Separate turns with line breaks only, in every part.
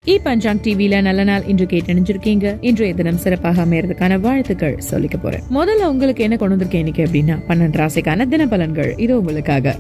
இ பஞ்சாங் டிவில நல்ல நாள் இன்று கேட்டணிஞ்சிருக்கீங்க இன்றைய தினம் சிறப்பாக அமையறதுக்கான வாழ்த்துக்கள் சொல்லிக்க போறேன் முதல்ல உங்களுக்கு என்ன கொண்டு வந்திருக்கேன் இன்னைக்கு அப்படின்னா பன்னெண்டு ராசிக்கான தினபலன்கள் இது உங்களுக்காக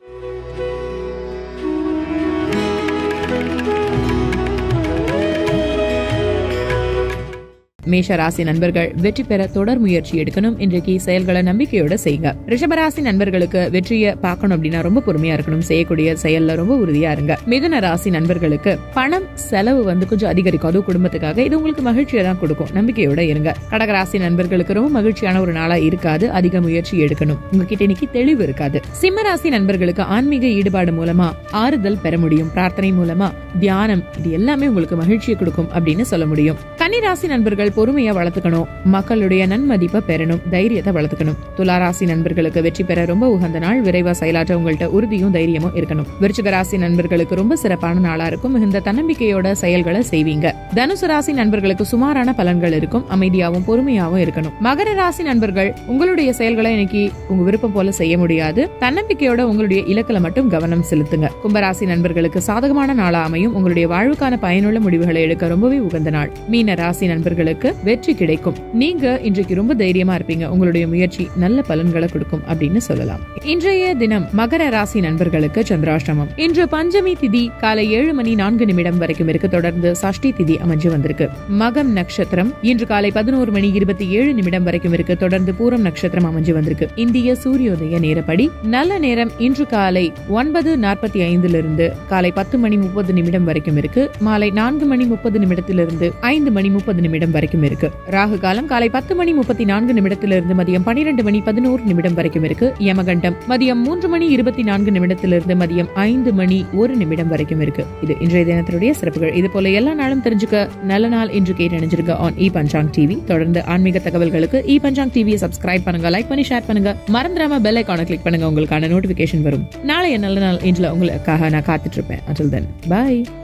மேஷ ராசி நண்பர்கள் வெற்றி பெற தொடர் முயற்சி எடுக்கணும் இன்றைக்கு செயல்களை நம்பிக்கையோட செய்யுங்க ரிஷபராசி நண்பர்களுக்கு வெற்றியை பார்க்கணும் அப்படின்னா ரொம்ப பொறுமையா இருக்கணும் செய்யக்கூடிய செயல்ல ரொம்ப உறுதியா இருங்க மிதுன ராசி நண்பர்களுக்கு பணம் செலவு வந்து கொஞ்சம் அதிகரிக்கும் அதுவும் குடும்பத்துக்காக இது உங்களுக்கு மகிழ்ச்சியை தான் கொடுக்கும் நம்பிக்கையோட இருங்க கடகராசி நண்பர்களுக்கு ரொம்ப மகிழ்ச்சியான ஒரு நாளா இருக்காது அதிக முயற்சி எடுக்கணும் உங்ககிட்ட இன்னைக்கு தெளிவு இருக்காது சிம்ம ராசி நண்பர்களுக்கு ஆன்மீக ஈடுபாடு மூலமா ஆறுதல் பெற முடியும் பிரார்த்தனை மூலமா தியானம் இது எல்லாமே உங்களுக்கு மகிழ்ச்சியை கொடுக்கும் அப்படின்னு சொல்ல முடியும் கன்னிராசி நண்பர்கள் பொறுமையா வளர்த்துக்கணும் மக்களுடைய நன்மதிப்பை பெறணும் தைரியத்தை வளர்த்துக்கணும் துளாராசி நண்பர்களுக்கு வெற்றி பெற ரொம்ப உகந்த நாள் விரைவா செயலாற்ற உங்கள்ட்ட உறுதியும் தைரியமும் இருக்கணும் விருச்சிக ராசி நண்பர்களுக்கு ரொம்ப சிறப்பான நாளா இருக்கும் மிகுந்த தன்னம்பிக்கையோட செயல்களை செய்வீங்க தனுசு ராசி நண்பர்களுக்கு சுமாரான பலன்கள் இருக்கும் அமைதியாவும் பொறுமையாவும் இருக்கணும் மகர ராசி நண்பர்கள் உங்களுடைய செயல்களை இன்னைக்கு உங்க விருப்பம் போல செய்ய முடியாது தன்னம்பிக்கையோட உங்களுடைய இலக்குல மட்டும் கவனம் செலுத்துங்க கும்பராசி நண்பர்களுக்கு சாதகமான நாளா அமையும் உங்களுடைய வாழ்வுக்கான பயனுள்ள முடிவுகளை எடுக்க ரொம்பவே உகந்த நாள் மீன ராசி நண்பர்களுக்கு வெற்றி கிடைக்கும் நீங்க இன்றைக்கு ரொம்ப தைரியமா இருப்பீங்க உங்களுடைய முயற்சி நல்ல பலன்களை கொடுக்கும் அப்படின்னு சொல்லலாம் இன்றைய தினம் மகர ராசி நண்பர்களுக்கு சந்திராஷ்டமம் இன்று பஞ்சமி திதி காலை ஏழு மணி நான்கு நிமிடம் வரைக்கும் இருக்கு தொடர்ந்து சஷ்டி திதி அமைஞ்சு வந்திருக்கு மகம் நட்சத்திரம் இன்று காலை பதினோரு மணி இருபத்தி ஏழு நிமிடம் வரைக்கும் இருக்கு தொடர்ந்து பூரம் நட்சத்திரம் அமைஞ்சு வந்திருக்கு இந்திய சூரியோதய நேரப்படி நல்ல நேரம் இன்று காலை ஒன்பது நாற்பத்தி ஐந்திலிருந்து காலை பத்து மணி முப்பது நிமிடம் வரைக்கும் இருக்கு மாலை நான்கு மணி முப்பது நிமிடத்திலிருந்து ஐந்து மணி முப்பது நிமிடம் வரைக்கும் இருக்கு ராகு காலம் காலை பத்து மணி முப்பத்தி நான்கு நிமிடத்திலிருந்து மதியம் பனிரெண்டு மணி பதினோரு நிமிடம் வரைக்கும் இருக்கு யமகண்டம் மதியம் மூன்று மணி இருபத்தி நான்கு நிமிடத்திலிருந்து மதியம் ஐந்து மணி ஒரு நிமிடம் வரைக்கும் இருக்கு இது இன்றைய தினத்தினுடைய சிறப்புகள் இது போல எல்லா நாளும் தெரிஞ்சுக்க நல்ல நாள் இன்று கேட்டு நினைஞ்சிருக்க ஆன் இ பஞ்சாங் டிவி தொடர்ந்து ஆன்மீக தகவல்களுக்கு இ பஞ்சாங் டிவியை சப்ஸ்கிரைப் பண்ணுங்க லைக் பண்ணி ஷேர் பண்ணுங்க மறந்துடாம பெல் ஐக்கான கிளிக் பண்ணுங்க உங்களுக்கான நோட்டிபிகேஷன் வரும் நாளைய நல்ல நாள் இன்றுல உங்களுக்காக நான் காத்துட்டு இருப்பேன் அண்டில் தென் பை